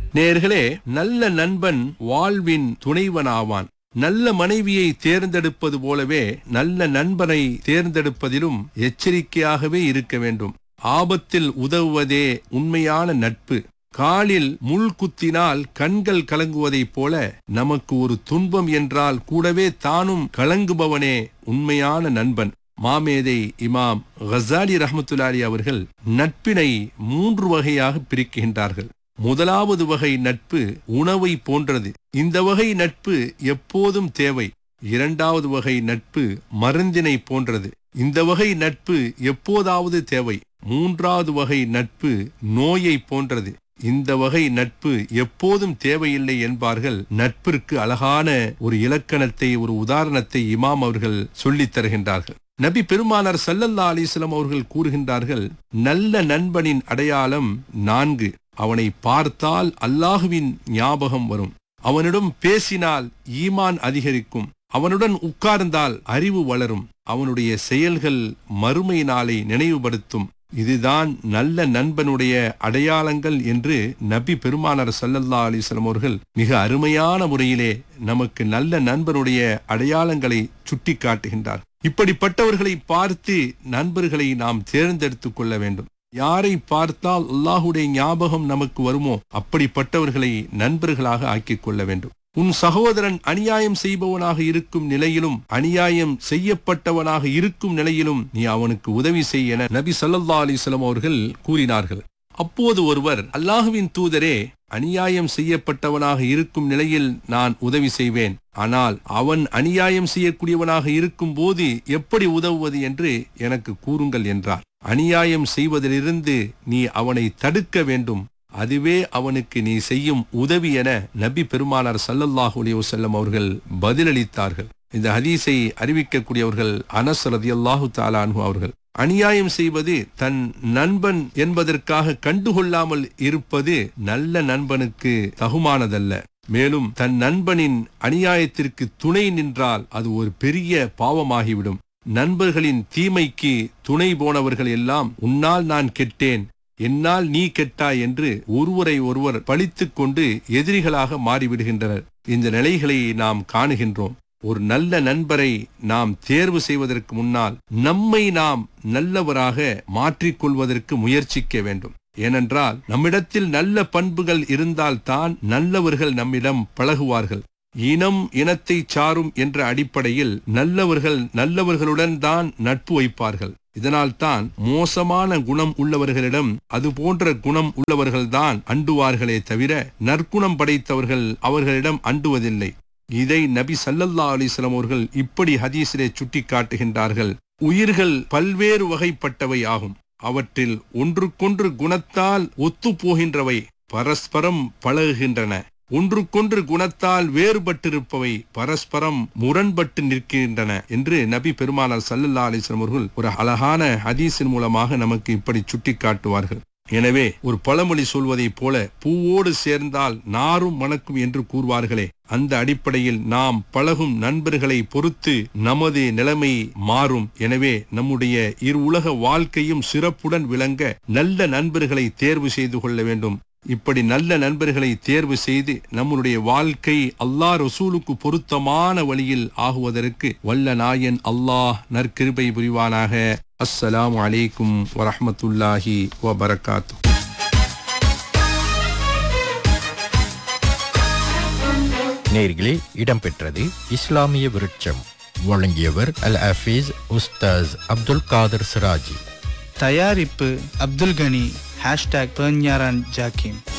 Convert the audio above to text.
நேர்களே நல்ல நண்பன் வாழ்வின் துணைவனாவான் நல்ல மனைவியை தேர்ந்தெடுப்பது போலவே நல்ல நண்பனை தேர்ந்தெடுப்பதிலும் எச்சரிக்கையாகவே இருக்க வேண்டும் ஆபத்தில் உதவுவதே உண்மையான நட்பு காலில் முள் குத்தினால் கண்கள் கலங்குவதைப் போல நமக்கு ஒரு துன்பம் என்றால் கூடவே தானும் கலங்குபவனே உண்மையான நண்பன் மாமேதை இமாம் கசாலி ரஹமத்துல்லாரி அவர்கள் நட்பினை மூன்று வகையாக பிரிக்கின்றார்கள் முதலாவது வகை நட்பு உணவை போன்றது இந்த வகை நட்பு எப்போதும் தேவை இரண்டாவது வகை நட்பு மருந்தினை போன்றது இந்த வகை நட்பு எப்போதாவது தேவை மூன்றாவது வகை நட்பு நோயை போன்றது இந்த வகை நட்பு எப்போதும் தேவையில்லை என்பார்கள் நட்பிற்கு அழகான ஒரு இலக்கணத்தை ஒரு உதாரணத்தை இமாம் அவர்கள் சொல்லித் தருகின்றார்கள் நபி பெருமானார் சல்லல்லா அலிஸ்லாம் அவர்கள் கூறுகின்றார்கள் நல்ல நண்பனின் அடையாளம் நான்கு அவனை பார்த்தால் அல்லாஹுவின் ஞாபகம் வரும் அவனிடம் பேசினால் ஈமான் அதிகரிக்கும் அவனுடன் உட்கார்ந்தால் அறிவு வளரும் அவனுடைய செயல்கள் மறுமை நாளை நினைவுபடுத்தும் இதுதான் நல்ல நண்பனுடைய அடையாளங்கள் என்று நபி பெருமானார் சல்லல்லா அலிஸ்லாம் அவர்கள் மிக அருமையான முறையிலே நமக்கு நல்ல நண்பனுடைய அடையாளங்களை சுட்டி காட்டுகின்றார் இப்படிப்பட்டவர்களை பார்த்து நண்பர்களை நாம் தேர்ந்தெடுத்துக் கொள்ள வேண்டும் யாரை பார்த்தால் அல்லாஹுடைய ஞாபகம் நமக்கு வருமோ அப்படிப்பட்டவர்களை நண்பர்களாக ஆக்கிக் கொள்ள வேண்டும் உன் சகோதரன் அநியாயம் செய்பவனாக இருக்கும் நிலையிலும் அநியாயம் செய்யப்பட்டவனாக இருக்கும் நிலையிலும் நீ அவனுக்கு உதவி செய் என நபி சல்லா அலிஸ்லாம் அவர்கள் கூறினார்கள் அப்போது ஒருவர் அல்லாஹுவின் தூதரே அநியாயம் செய்யப்பட்டவனாக இருக்கும் நிலையில் நான் உதவி செய்வேன் ஆனால் அவன் அநியாயம் செய்யக்கூடியவனாக இருக்கும் போது எப்படி உதவுவது என்று எனக்கு கூறுங்கள் என்றார் அநியாயம் செய்வதிலிருந்து நீ அவனை தடுக்க வேண்டும் அதுவே அவனுக்கு நீ செய்யும் உதவி என நபி பெருமானார் சல்லல்லாஹு அலைஹி வஸல்லம் அவர்கள் பதிலளித்தார்கள் இந்த ஹதீஸை அறிவிக்கக்கூடியவர்கள் அனஸ் ரதியல்லாஹு தஆலா அன்ஹு அவர்கள் அநியாயம் செய்வது தன் நண்பன் என்பதற்காக கண்டுகொள்ளாமல் இருப்பது நல்ல நண்பனுக்கு தகுமானதல்ல மேலும் தன் நண்பனின் அநியாயத்திற்கு துணை நின்றால் அது ஒரு பெரிய பாவமாகிவிடும் நண்பர்களின் தீமைக்கு துணை போனவர்கள் எல்லாம் உன்னால் நான் கெட்டேன் என்னால் நீ கெட்டாய் என்று ஒருவரை ஒருவர் பழித்துக் கொண்டு எதிரிகளாக மாறிவிடுகின்றனர் இந்த நிலைகளை நாம் காணுகின்றோம் ஒரு நல்ல நண்பரை நாம் தேர்வு செய்வதற்கு முன்னால் நம்மை நாம் நல்லவராக மாற்றிக்கொள்வதற்கு முயற்சிக்க வேண்டும் ஏனென்றால் நம்மிடத்தில் நல்ல பண்புகள் இருந்தால்தான் நல்லவர்கள் நம்மிடம் பழகுவார்கள் இனம் இனத்தை சாரும் என்ற அடிப்படையில் நல்லவர்கள் நல்லவர்களுடன் தான் நட்பு வைப்பார்கள் இதனால்தான் மோசமான குணம் உள்ளவர்களிடம் அது போன்ற குணம் உள்ளவர்கள்தான் அண்டுவார்களே தவிர நற்குணம் படைத்தவர்கள் அவர்களிடம் அண்டுவதில்லை இதை நபி சல்லல்லா அலிஸ்லாம் அவர்கள் இப்படி ஹதீஸிலே சுட்டி காட்டுகின்றார்கள் உயிர்கள் பல்வேறு வகைப்பட்டவை ஆகும் அவற்றில் ஒன்றுக்கொன்று குணத்தால் ஒத்து போகின்றவை பரஸ்பரம் பழகுகின்றன ஒன்றுக்கொன்று குணத்தால் வேறுபட்டிருப்பவை பரஸ்பரம் முரண்பட்டு நிற்கின்றன என்று நபி பெருமானார் சல்லல்லா அலிஸ்லாம் அவர்கள் ஒரு அழகான ஹதீஸின் மூலமாக நமக்கு இப்படி சுட்டி காட்டுவார்கள் எனவே ஒரு பழமொழி சொல்வதைப் போல பூவோடு சேர்ந்தால் நாரும் மணக்கும் என்று கூறுவார்களே அந்த அடிப்படையில் நாம் பழகும் நண்பர்களை பொறுத்து நமது நிலைமை மாறும் எனவே நம்முடைய இரு உலக வாழ்க்கையும் சிறப்புடன் விளங்க நல்ல நண்பர்களை தேர்வு செய்து கொள்ள வேண்டும் இப்படி நல்ல நண்பர்களை தேர்வு செய்து நம்முடைய வாழ்க்கை அல்லாஹ் ரசூலுக்கு பொருத்தமான வழியில் ஆகுவதற்கு வல்ல நாயன் அல்லாஹ் நற்கிருபை புரிவானாக அஸ்ஸலாமு அலைக்கும் வரஹ்மத்துல்லாஹி வபரகாத்து நேர்களே இடம்பெற்றது இஸ்லாமிய விருட்சம் வழங்கியவர் அல் ஹஃபீஸ் உஸ்தாஸ் அப்துல் காதர் சிராஜி தயாரிப்பு அப்துல் கனி ஹேஷ்டாக் பெர்ஞாரான் ஜாக்கிம்